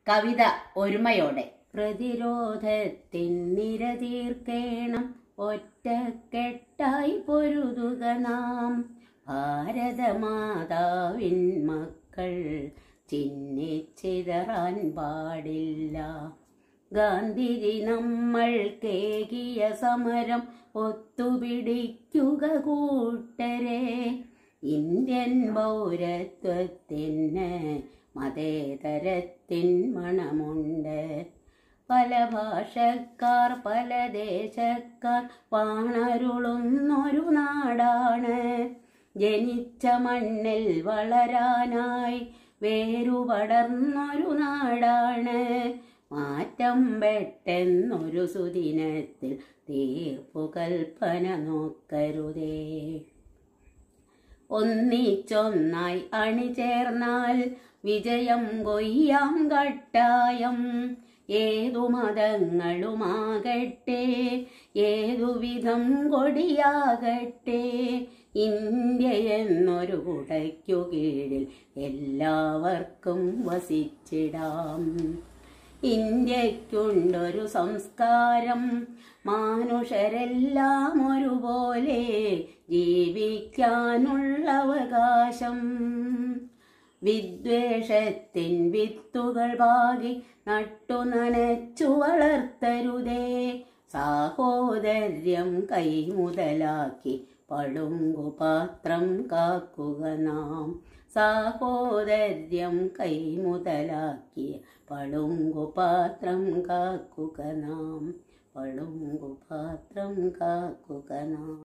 കവിത ഒരുമയോടെ പ്രതിരോധത്തിൻ നിരതീർക്കേണം ഒറ്റക്കെട്ടായി പൊരുതുക നാം ഭാരതമാതാവിൻ മക്കൾ ചിന്നിച്ചിതറാൻ പാടില്ല ഗാന്ധിജി നമ്മൾ കേകിയ സമരം ഒത്തുപിടിക്കുക കൂട്ടരെ ഇന്ത്യൻ പൗരത്വത്തിന് മതേതരത്തിൻ മണമുണ്ട് പല ഭാഷക്കാർ പല ദേശക്കാർ വാണരുളുന്നൊരു നാടാണ് ജനിച്ച മണ്ണിൽ വളരാനായി വേരുപടർന്നൊരു നാടാണ് മാറ്റം പെട്ടെന്നൊരു സുദിനത്തിൽ തീർപ്പു കൽപ്പന നോക്കരുതേ ഒന്നിച്ചൊന്നായി അണിചേർന്നാൽ വിജയം കൊയ്യാം കട്ടായം ഏതു മതങ്ങളുമാകട്ടെ ഏതുവിധം കൊടിയാകട്ടെ ഇന്ത്യ എന്നൊരു കുടയ്ക്കു കീഴിൽ എല്ലാവർക്കും വസിച്ചിടാം ഇന്ത്യക്കുണ്ടൊരു സംസ്കാരം മാനുഷരെല്ലാം ഒരുപോലെ ജീവിക്കാനുള്ള അവകാശം വിദ്വേഷത്തിൻ വിത്തുകൾ പാകി നട്ടു നനച്ചു വളർത്തരുതേ സാഹോദര്യം കൈമുതലാക്കി പളുങ്കുപാത്രം കാക്കുക നാം സാഹോദര്യം കൈമുതലാക്കിയ പളുങ്കുപാത്രം കാക്കുക നാം പളുങ്കുപാത്രം കാക്കുക നാം